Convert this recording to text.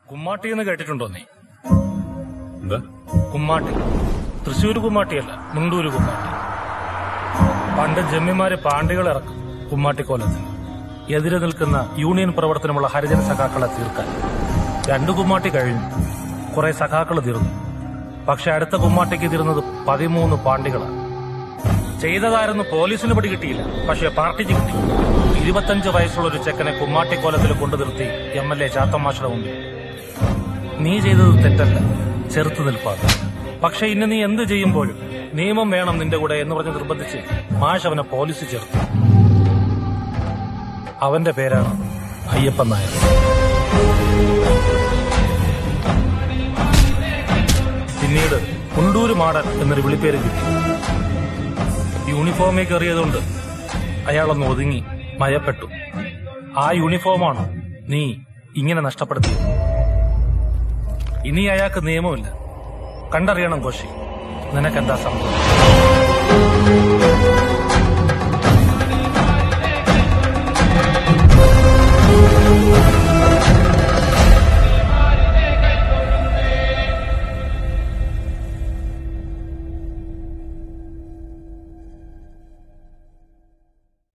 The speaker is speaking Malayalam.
കുമ്മാട്ടി എന്ന് കേട്ടിട്ടുണ്ടോ നീ എന്താ കുമ്മാട്ടി തൃശ്ശൂർ കുമ്മാട്ടിയല്ല മുണ്ടൂര് കുമ്മാട്ടി പണ്ട് ജമ്മിമാര് പാണ്ടികൾ ഇറക്കും കുമ്മാട്ടിക്കോലത്തിൽ എതിരെ നിൽക്കുന്ന യൂണിയൻ പ്രവർത്തനമുള്ള ഹരിജന സഖാക്കളെ തീർക്കാൻ രണ്ടു കുമ്മാട്ടി കഴിഞ്ഞു കുറെ സഖാക്കൾ തീർന്നു പക്ഷെ അടുത്ത കുമ്മാട്ടിക്ക് തീർന്നത് പതിമൂന്ന് പാണ്ടികളാണ് ചെയ്തതായിരുന്നു പോലീസിന് പിടി കിട്ടിയില്ല പക്ഷെ പാർട്ടിക്ക് കിട്ടി ഇരുപത്തഞ്ച് വയസ്സുള്ള ഒരു ചെക്കനെ കുമ്മാട്ടിക്കോലത്തിൽ കൊണ്ടു നിർത്തി എം എൽ എ ചാത്തമാഷയുടെ മുമ്പിൽ നീ ചെയ്തത് തെറ്റല്ല ചെറുത്തു നിൽപ്പാണ് പക്ഷെ ഇന്ന് നീ എന്ത് ചെയ്യുമ്പോഴും നിയമം വേണം നിന്റെ കൂടെ എന്ന് പറഞ്ഞ് നിർബന്ധിച്ച് മാഷ് അവനെ പോലീസ് ചേർത്തു അവന്റെ പേരാണ് അയ്യപ്പൻ നായർ പിന്നീട് കുണ്ടൂര് മാടൻ എന്നൊരു വിളിപ്പേര് കിട്ടി യൂണിഫോമിൽ കയറിയതുകൊണ്ട് അയാളൊന്ന് ഒതുങ്ങി മയപ്പെട്ടു ആ യൂണിഫോമാണോ നീ ഇങ്ങനെ നഷ്ടപ്പെടുത്തിയത് ഇനി അയാൾക്ക് നിയമമില്ല കണ്ടറിയണം കോശി നിനക്കെന്താ സംഭവം